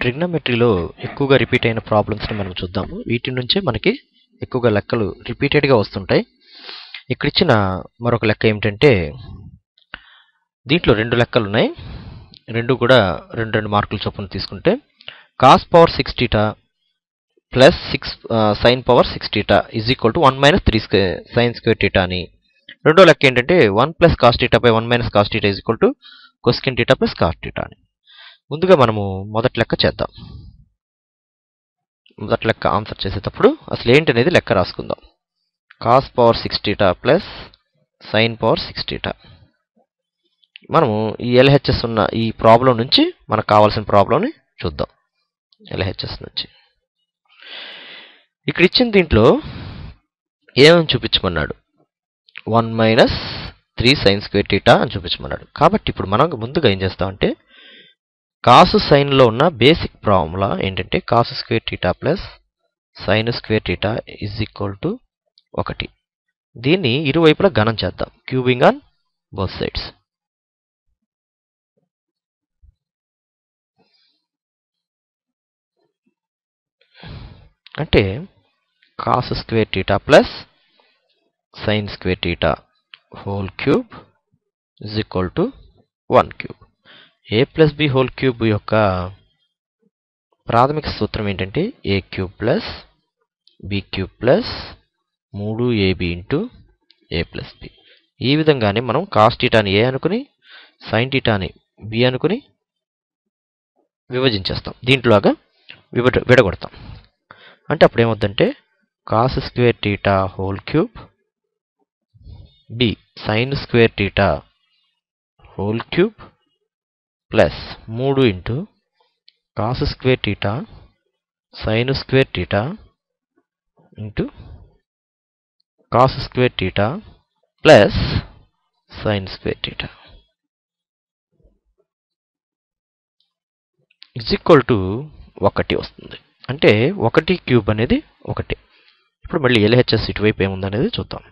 ట్రిగ్నోమెట్రీలో ఎక్కువగా రిపీట్ అయిన ప్రాబ్లమ్స్ని మనం చూద్దాము వీటి నుంచే మనకి ఎక్కువగా లెక్కలు రిపీటెడ్గా వస్తుంటాయి ఇక్కడ ఇచ్చిన మరొక లెక్క ఏమిటంటే దీంట్లో రెండు లెక్కలు ఉన్నాయి రెండు కూడా రెండు రెండు మార్కుల చొప్పున తీసుకుంటే cos power six theta plus six sine power six theta is equal to one minus three square sine square theta అని రెండో లెక్క ఏంటంటే one plus cos theta by one minus cos theta is equal to cosec theta plus cos theta అని ముందుగా మనము మొదటి లెక్క చేద్దాం మొదటి లెక్క ఆన్సర్ చేసేటప్పుడు అసలు ఏంటనేది లెక్క రాసుకుందాం cos power six theta plus sine power six theta మనము ఈ ఎల్హెచ్ఎస్ ఉన్న ఈ ప్రాబ్లం నుంచి మనకు కావాల్సిన ప్రాబ్లంని చూద్దాం ఎల్హెచ్ఎస్ నుంచి ఇక్కడ ఇచ్చిన దీంట్లో ఏమని చూపించమన్నాడు one minus three sine square theta అని చూపించమన్నాడు కాబట్టి ఇప్పుడు మనం ముందుగా ఏం చేస్తామంటే కాసు సైన్లో ఉన్న బేసిక్ ఫార్ములా ఏంటంటే cos square theta plus sine square theta is equal to ఒకటి దీన్ని ఇరువైపులా గణం చేద్దాం క్యూబింగ్ ఆన్ బోత్ సైడ్స్ అంటే cos square theta plus sine square theta whole cube is equal to one cube A plus B whole cube యొక్క ప్రాథమిక సూత్రం ఏంటంటే A cube plus B cube plus మూడు AB into A plus B ఈ విధంగానే మనం cos టీటాని ఏ అనుకుని sign టీటాని B అనుకుని విభజించేస్తాం దీంట్లోగా విభ విడగొడతాం అంటే అప్పుడు ఏమవుద్దంటే cos square theta whole cube B sine square theta whole cube plus మూడు into cos square theta sine square theta into cos square theta plus sine square theta is equal to ఒకటి వస్తుంది అంటే ఒకటి క్యూబ్ అనేది ఒకటి ఇప్పుడు మళ్ళీ LHS ఇటువైపు ఏముందనేది చూద్దాం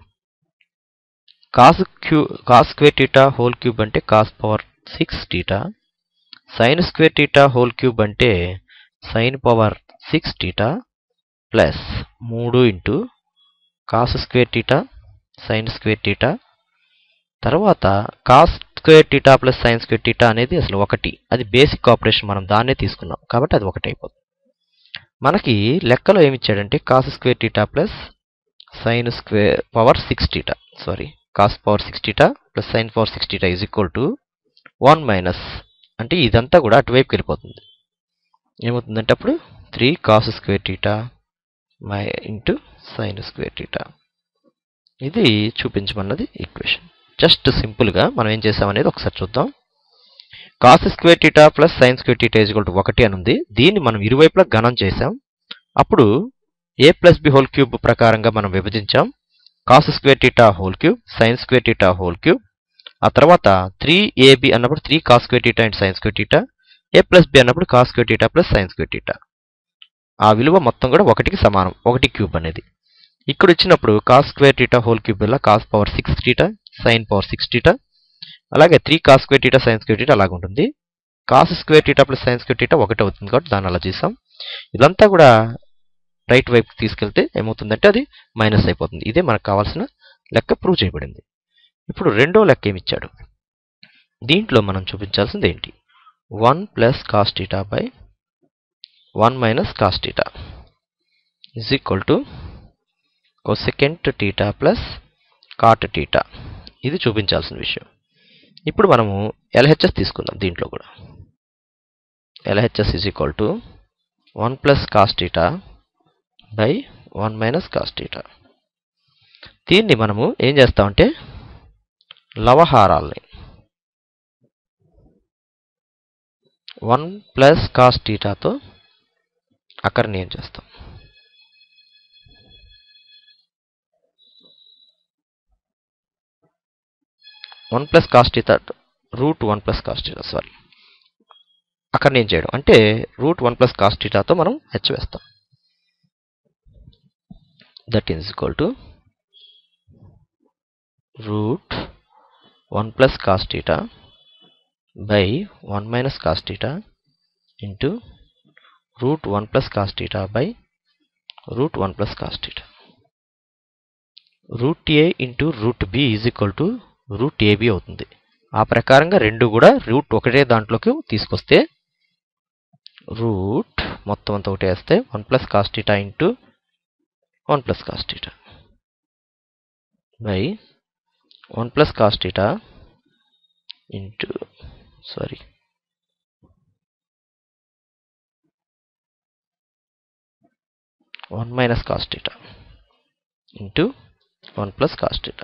cos Q cos square theta whole cube అంటే cos power six theta sine square theta whole cube అంటే sine power six theta plus మూడు into cos square theta sine square theta తర్వాత cos square theta plus sine square theta అనేది అసలు ఒకటి అది basic operation మనం దాన్నే తీసుకున్నాం కాబట్టి అది ఒకటి అయిపోతుంది మనకి లెక్కలో ఏమి ఇచ్చాడంటే cos square theta plus sine square power six theta sorry cos power six theta plus sine power six theta is equal to one minus అంటే ఇదంతా కూడా అటువైపుకి వెళ్ళిపోతుంది ఏమవుతుందంటే అప్పుడు three cos square theta my into sine square theta ఇది చూపించమన్నది equation just సింపుల్గా మనం ఏం చేసామనేది ఒకసారి చూద్దాం cos square theta plus sine square theta equal to ఒకటి అని ఉంది దీన్ని మనం ఇరువైపులా గణం చేసాం అప్పుడు A plus B whole cube ప్రకారంగా మనం విభజించాం cos square theta whole cube sine square theta whole cube ఆ తర్వాత త్రీ ఏబి అన్నప్పుడు three cos square theta and sine square theta A plus B అన్నప్పుడు cos square theta plus sine square theta ఆ విలువ మొత్తం కూడా ఒకటికి సమానం ఒకటి క్యూబ్ అనేది ఇక్కడ వచ్చినప్పుడు cos square theta whole cube వల్ల cos power six theta sine power six theta అలాగే three cos square theta sine square theta అలాగ ఉంటుంది cos square theta plus sine square theta ఒకటి అవుతుంది కాబట్టి దాన్ని అలా చేసాం ఇదంతా కూడా రైట్ వైపుకి తీసుకెళ్తే ఏమవుతుందంటే అది మైనస్ అయిపోతుంది ఇదే మనకు కావాల్సిన లెక్క ప్రూవ్ చేయబడింది ఇప్పుడు రెండో లెక్క ఏమి ఇచ్చాడు దీంట్లో మనం చూపించాల్సింది ఏంటి one plus cos theta by one minus cos theta is equal to cosecant theta plus cot theta ఇది చూపించాల్సిన విషయం ఇప్పుడు మనము ఎల్హెచ్ఎస్ తీసుకుందాం దీంట్లో కూడా LHS is equal to one plus cos theta by one minus cos theta దీన్ని మనము ఏం చేస్తామంటే లవహారాల్ని వన్ ప్లస్ కాస్ టీటాతో అక్కడిని ఏం చేస్తాం one plus cos theta root one plus cos theta sorry అక్కడ నేను చేయడం అంటే రూట్ వన్ ప్లస్ కాస్ టీటాతో మనం హెచ్ వేస్తాం that is equal to root one plus cos theta by one minus cos theta into root one plus cos theta by root one plus cos theta root A into root B is equal to root AB అవుతుంది ఆ ప్రకారంగా రెండు కూడా route ఒకటే దాంట్లోకి తీసుకొస్తే route మొత్తం అంతా ఒకటే వేస్తే one plus cos theta into one plus cos theta by one plus cos theta into sorry one minus cos theta into one plus cos theta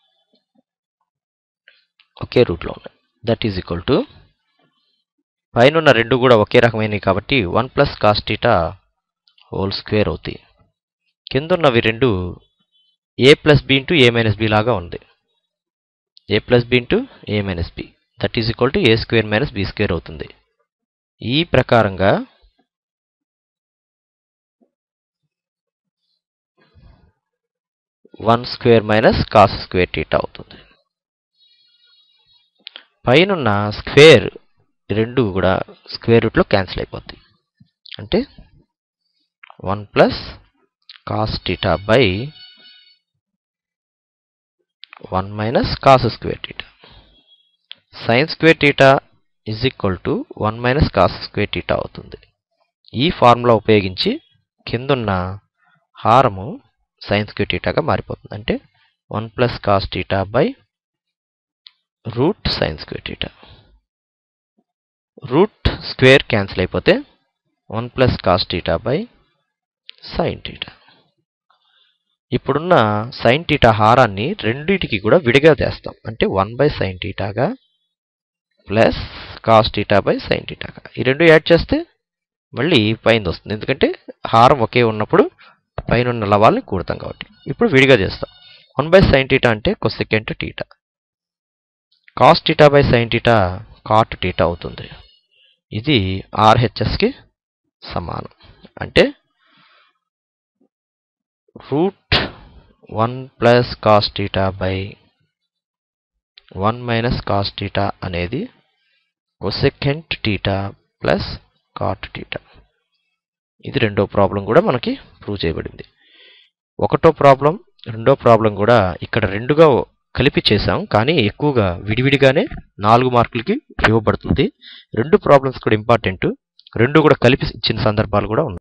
ఒకే రూట్లో ఉన్నాయి దట్ ఈజ్ ఈక్వల్ టు పైన ఉన్న రెండు కూడా ఒకే రకమైనవి కాబట్టి one plus cos theta whole square అవుతాయి కింద ఉన్నవి రెండు A plus B into A minus B లాగా ఉంది A plus B into A minus B that is equal to A square minus B square అవుతుంది ఈ ప్రకారంగా one square minus cos square theta అవుతుంది పైనున్న స్క్వేర్ రెండు కూడా స్క్వేర్ రూట్లో క్యాన్సిల్ అయిపోతాయి అంటే one plus cos theta by one minus cos square theta sine square theta is equal to one minus cos square theta అవుతుంది ఈ ఫార్ములా ఉపయోగించి కిందున్న హారము సైన్ స్క్వేర్ టీటాగా మారిపోతుంది అంటే one plus cos theta by root sine square theta root square cancel అయిపోతే one plus cos theta by sine theta ఇప్పుడున్న సైన్ టీటా హారాన్ని రెండింటికి కూడా విడిగా తెస్తాం అంటే వన్ బై సైన్ టీటాగా plus cos theta by sine టీటాగా ఈ రెండు యాడ్ చేస్తే మళ్ళీ పైన వస్తుంది ఎందుకంటే హారం ఒకే ఉన్నప్పుడు పైన ఉన్న లవాల్ని కూడతాం కాబట్టి ఇప్పుడు విడిగా చేస్తాం వన్ బై సైన్ టీటా అంటే cosecant theta cos theta by sine theta cot theta అవుతుంది ఇది ఆర్హెచ్ఎస్కి సమానం అంటే root one plus cos theta by one minus cos theta అనేది cosecant theta plus cot theta ఇది రెండో ప్రాబ్లం కూడా మనకి ప్రూవ్ చేయబడింది ఒకటో ప్రాబ్లం రెండో ప్రాబ్లం కూడా ఇక్కడ రెండుగా కలిపి చేసాం కానీ ఎక్కువగా విడివిడిగానే నాలుగు మార్కులకి ఇవ్వబడుతుంది రెండు ప్రాబ్లమ్స్ కూడా ఇంపార్టెంట్ రెండు కూడా కలిపి ఇచ్చిన సందర్భాలు కూడా ఉన్నాయి